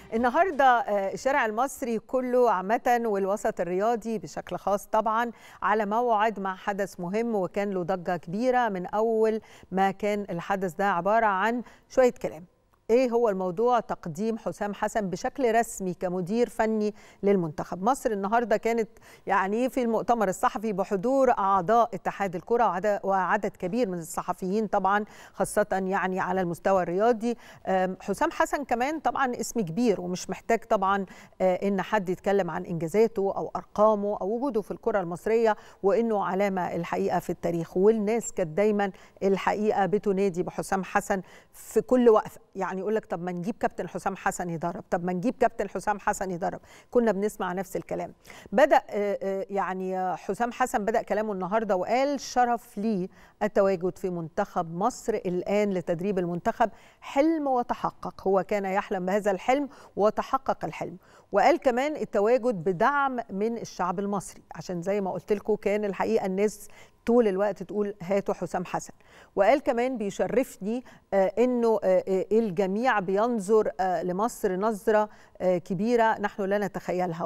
النهارده الشارع المصري كله عامة والوسط الرياضي بشكل خاص طبعا على موعد مع حدث مهم وكان له ضجة كبيرة من أول ما كان الحدث ده عبارة عن شوية كلام ايه هو الموضوع تقديم حسام حسن بشكل رسمي كمدير فني للمنتخب مصر النهارده كانت يعني في المؤتمر الصحفي بحضور اعضاء اتحاد الكره وعدد كبير من الصحفيين طبعا خاصه يعني على المستوى الرياضي حسام حسن كمان طبعا اسم كبير ومش محتاج طبعا ان حد يتكلم عن انجازاته او ارقامه او وجوده في الكره المصريه وانه علامه الحقيقه في التاريخ والناس كانت دايما الحقيقه بتنادي بحسام حسن في كل وقفه يعني يقول لك طب ما نجيب كابتن حسام حسن يدرب طب ما نجيب كابتن حسام حسن يدرب كنا بنسمع نفس الكلام بدا يعني حسام حسن بدا كلامه النهارده وقال شرف لي التواجد في منتخب مصر الان لتدريب المنتخب حلم وتحقق هو كان يحلم بهذا الحلم وتحقق الحلم وقال كمان التواجد بدعم من الشعب المصري عشان زي ما قلت لكم كان الحقيقه الناس طول الوقت تقول هاتوا حسام حسن وقال كمان بيشرفني آه انه آه الجميع بينظر آه لمصر نظره كبيره نحن لا نتخيلها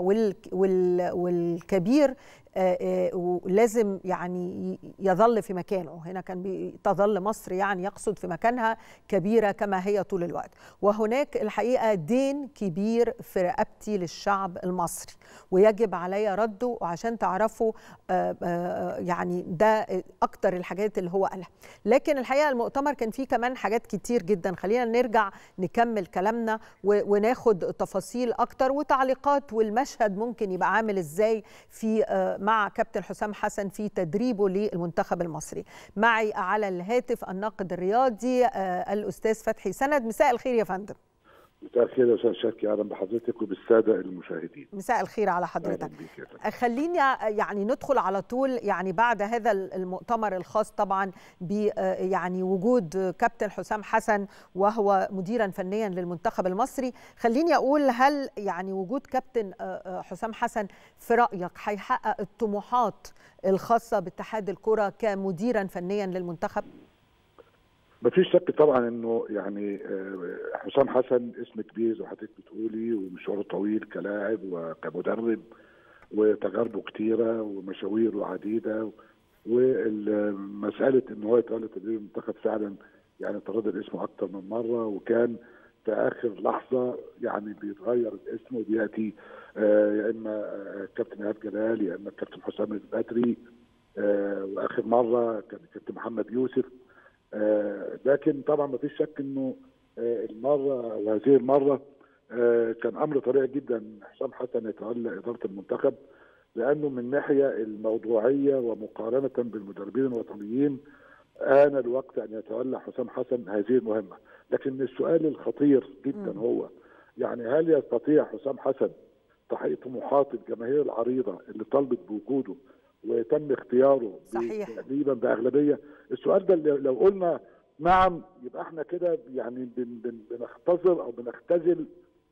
والكبير لازم يعني يظل في مكانه هنا كان تظل مصر يعني يقصد في مكانها كبيره كما هي طول الوقت وهناك الحقيقه دين كبير في رقبتي للشعب المصري ويجب علي رده وعشان تعرفوا يعني ده اكتر الحاجات اللي هو قالها لكن الحقيقه المؤتمر كان فيه كمان حاجات كتير جدا خلينا نرجع نكمل كلامنا وناخد تفاصيل اكتر وتعليقات والمشهد ممكن يبقى عامل ازاي في مع كابتن حسام حسن في تدريبه للمنتخب المصري معي على الهاتف الناقد الرياضي الاستاذ فتحي سند مساء الخير يا فندم مساء الخير يا استاذ شاكي اهلا بحضرتك وبالساده المشاهدين مساء الخير على حضرتك خليني يعني ندخل على طول يعني بعد هذا المؤتمر الخاص طبعا ب يعني وجود كابتن حسام حسن وهو مديرا فنيا للمنتخب المصري خليني اقول هل يعني وجود كابتن حسام حسن في رايك هيحقق الطموحات الخاصه باتحاد الكره كمديرا فنيا للمنتخب مفيش شك طبعا انه يعني حسام حسن اسم كبير زي ما حضرتك بتقولي ومشواره طويل كلاعب وكمدرب وتجاربه كتيره ومشاويره عديده ومساله ان هو يتولى تدريب المنتخب فعلا يعني تردد اسمه اكتر من مره وكان في اخر لحظه يعني بيتغير الاسم وبياتي يا اما كابتن ايهاب جلال يا اما الكابتن حسام البدري واخر مره كان الكابتن محمد يوسف آه لكن طبعا ما فيش شك انه آه المره وهذه المره آه كان امر طبيعي جدا حسام حسن يتولى اداره المنتخب لانه من الناحيه الموضوعيه ومقارنه بالمدربين الوطنيين آن الوقت ان يتولى حسام حسن هذه المهمه، لكن السؤال الخطير جدا م. هو يعني هل يستطيع حسام حسن تحقيق طموحات الجماهير العريضه اللي طلبت بوجوده وتم اختياره صحيح تقريبا باغلبيه السؤال ده لو قلنا نعم يبقى احنا كده يعني بن بن بنختصر او بنختزل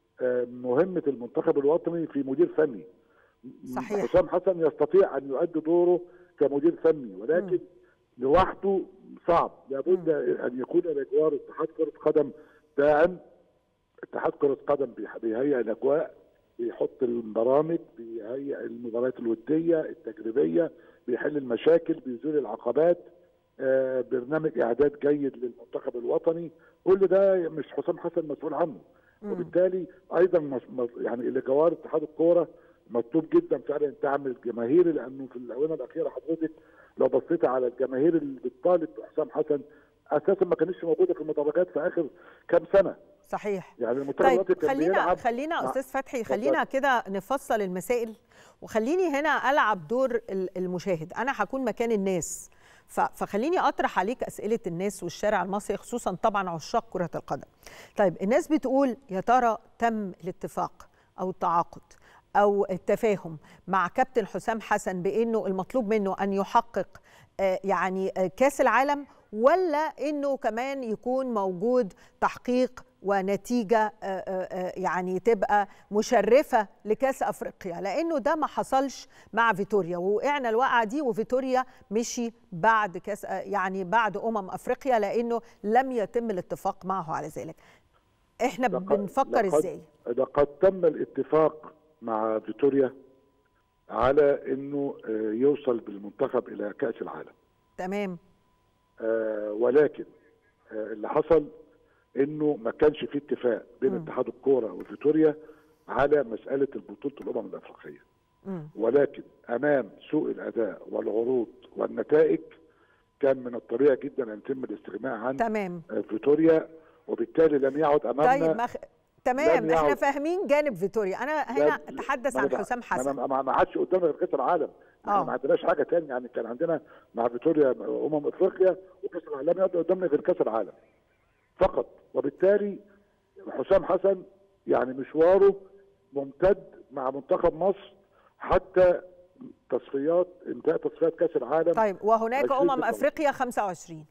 مهمه المنتخب الوطني في مدير فني صحيح حسام حسن يستطيع ان يؤدي دوره كمدير فني ولكن م. لوحده صعب لابد ان يكون الاجوار اتحاد كره قدم داعم اتحاد كره قدم بيهيئ الاجواء بيحط البرامج بيهيئ المباريات الوديه التجريبيه بيحل المشاكل بيزول العقبات آه برنامج اعداد جيد للمنتخب الوطني كل ده مش حسام حسن مسؤول عنه م. وبالتالي ايضا مش يعني اللي جوار اتحاد الكوره مطلوب جدا فعلا الدعم الجماهيري لانه في الاونه الاخيره حضرتك لو بصيت على الجماهير اللي بتطالب حسام حسن اساسا ما كانتش موجوده في المدرجات في اخر كام سنه صحيح يعني المنتخب طيب خلينا خلينا استاذ فتحي خلينا كده نفصل المسائل وخليني هنا العب دور المشاهد انا هكون مكان الناس فخليني اطرح عليك اسئله الناس والشارع المصري خصوصا طبعا عشاق كره القدم طيب الناس بتقول يا ترى تم الاتفاق او التعاقد او التفاهم مع كابتن حسام حسن بانه المطلوب منه ان يحقق يعني كاس العالم ولا انه كمان يكون موجود تحقيق ونتيجه يعني تبقى مشرفه لكاس افريقيا لانه ده ما حصلش مع فيتوريا ووقعنا الوقعه دي وفيتوريا مشي بعد كاس يعني بعد امم افريقيا لانه لم يتم الاتفاق معه على ذلك احنا بنفكر ازاي لقد تم الاتفاق مع فيتوريا على انه يوصل بالمنتخب الى كاس العالم تمام آه ولكن آه اللي حصل انه ما كانش في اتفاق بين م. اتحاد الكوره وفيتوريا على مساله البطوله الامم الافريقيه م. ولكن امام سوء الاداء والعروض والنتائج كان من الطبيعي جدا ان يتم الاستغناء عن تمام فيتوريا وبالتالي لم يعد امامنا طيب مخ... تمام احنا فاهمين جانب فيتوريا انا هنا اتحدث عن حسام حسن ما ما عادش قدامنا غير كاس العالم احنا ما عندناش حاجه ثانيه يعني كان عندنا مع فيتوريا امم افريقيا وكاس العالم لم يعد قدامنا غير كاس العالم فقط وبالتالي حسام حسن يعني مشواره ممتد مع منتخب مصر حتى تصفيات انتهاء تصفيات كاس العالم طيب وهناك امم افريقيا 25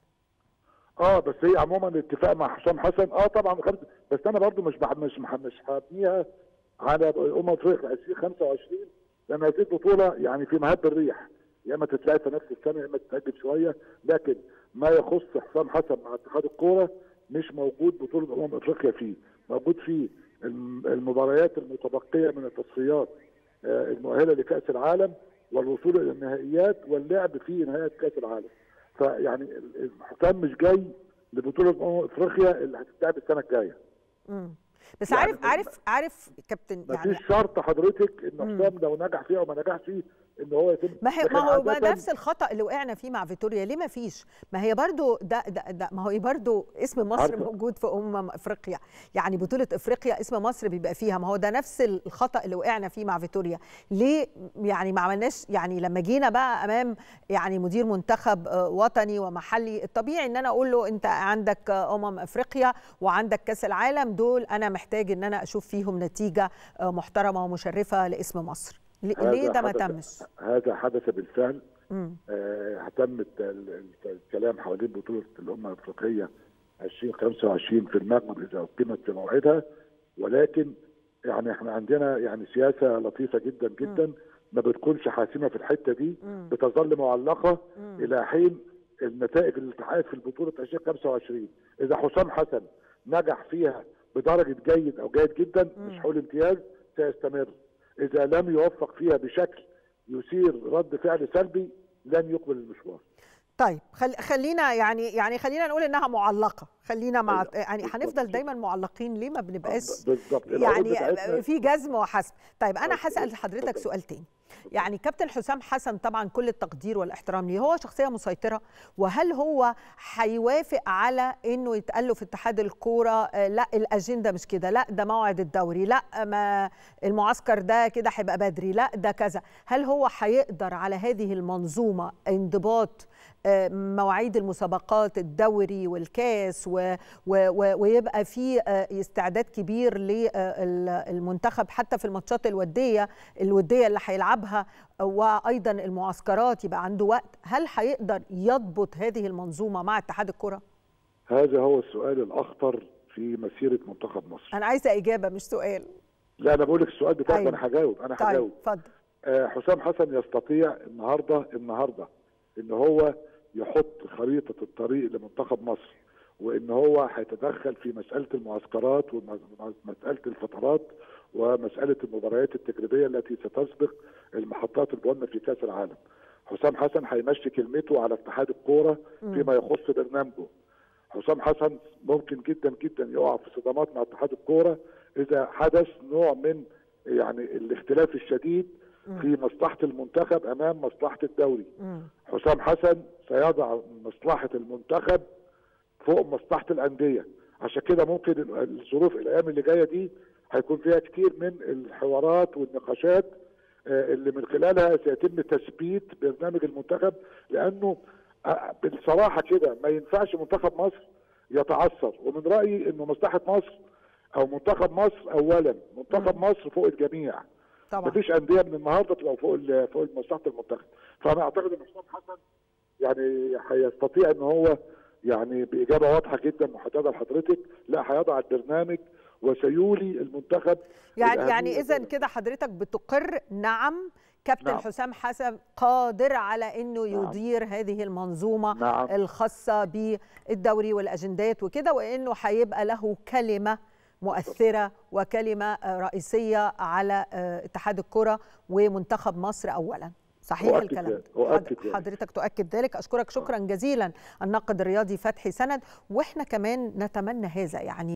اه بس هي عموما الاتفاق مع حسام حسن اه طبعا بس انا برضو مش مش مش هبنيها على امم افريقيا 2025 لان هذه البطوله يعني في مهب الريح يا اما تتلعب في نفس السنه يا اما تتاجل شويه لكن ما يخص حسام حسن مع اتحاد الكوره مش موجود بطوله امم افريقيا فيه موجود فيه المباريات المتبقيه من التصفيات المؤهله لكاس العالم والوصول الى النهائيات واللعب في نهايه كاس العالم فيعني حسام مش جاي لبطوله امم افريقيا اللي هتتلعب السنه الجايه بس يعني عارف عارف عارف كابتن يعني مفيش شرط حضرتك ان حسام لو نجح فيها او ما نجحش فيه ان هو يتم ما هي ما هو ما نفس الخطا اللي وقعنا فيه مع فيتوريا ليه ما فيش ما هي برضو ده, ده, ده ما هو برضو اسم مصر عارفة. موجود في امم افريقيا يعني بطوله افريقيا اسم مصر بيبقى فيها ما هو ده نفس الخطا اللي وقعنا فيه مع فيتوريا ليه يعني ما عملناش يعني لما جينا بقى امام يعني مدير منتخب وطني ومحلي الطبيعي ان انا اقول له انت عندك امم افريقيا وعندك كاس العالم دول انا محتاج ان انا اشوف فيهم نتيجه محترمه ومشرفه لاسم مصر ليه ده ما تمش؟ هذا حدث بالفعل آه تم الكلام حوالين بطوله الامم الافريقيه 2025 في المغرب اذا اقيمت في موعدها ولكن يعني احنا عندنا يعني سياسه لطيفه جدا جدا م. ما بتكونش حاسمه في الحته دي م. بتظل معلقه م. الى حين النتائج اللي اتحققت في البطوله 2025 اذا حسام حسن نجح فيها بدرجه جيد او جيد جدا مش هقول امتياز سيستمر اذا لم يوفق فيها بشكل يثير رد فعل سلبي لن يقبل المشوار طيب خل... خلينا يعني يعني خلينا نقول انها معلقه خلينا مع يعني هنفضل دايما معلقين ليه ما بنبقاش بالظبط يعني في جزم وحسم طيب انا هسال حضرتك سؤال تاني يعني كابتن حسام حسن طبعا كل التقدير والاحترام ليه هو شخصيه مسيطره وهل هو هيوافق على انه يتقال له في اتحاد الكوره لا الاجنده مش كده لا ده موعد الدوري لا ما المعسكر ده كده هيبقى بدري لا ده كذا هل هو هيقدر على هذه المنظومه انضباط مواعيد المسابقات الدوري والكاس و و و ويبقى في استعداد كبير للمنتخب حتى في الماتشات الوديه الوديه اللي هيلعبها وايضا المعسكرات يبقى عنده وقت هل هيقدر يضبط هذه المنظومه مع اتحاد الكره هذا هو السؤال الاخطر في مسيره منتخب مصر انا عايزه اجابه مش سؤال لا انا بقول لك السؤال بتاعك أيوة. انا هجاوب انا هجاوب طيب اتفضل آه حسام حسن يستطيع النهارده النهارده ان هو يحط خريطه الطريق لمنتخب مصر وان هو هيتدخل في مساله المعسكرات ومساله الفترات ومساله المباريات التجريبيه التي ستسبق المحطات البن في كاس العالم. حسام حسن هيمشي كلمته على اتحاد الكوره فيما يخص برنامجه. حسام حسن ممكن جدا جدا يقع في صدامات مع اتحاد الكوره اذا حدث نوع من يعني الاختلاف الشديد في مصلحه المنتخب امام مصلحه الدوري. حسام حسن سيضع مصلحه المنتخب فوق مصلحه الانديه عشان كده ممكن الظروف الايام اللي جايه دي هيكون فيها كتير من الحوارات والنقاشات اللي من خلالها سيتم تثبيت برنامج المنتخب لانه بصراحه كده ما ينفعش منتخب مصر يتعثر ومن رايي انه مصلحه مصر او منتخب مصر اولا منتخب مصر فوق الجميع طبعا مفيش انديه من النهارده تبقى فوق فوق مصلحه المنتخب فانا اعتقد ان حسام حسن يعني هيستطيع ان هو يعني باجابه واضحه جدا محدده لحضرتك لا هيضع البرنامج وسيولي المنتخب يعني يعني اذا كده حضرتك بتقر نعم كابتن نعم. حسام حسن قادر على انه نعم. يدير هذه المنظومه نعم. الخاصه بالدوري والاجندات وكده وانه هيبقى له كلمه مؤثره وكلمه رئيسيه على اتحاد الكره ومنتخب مصر اولا صحيح أؤكد الكلام ذلك. أؤكد ذلك. حضرتك تؤكد ذلك اشكرك شكرا جزيلا الناقد الرياضي فتحي سند واحنا كمان نتمنى هذا يعني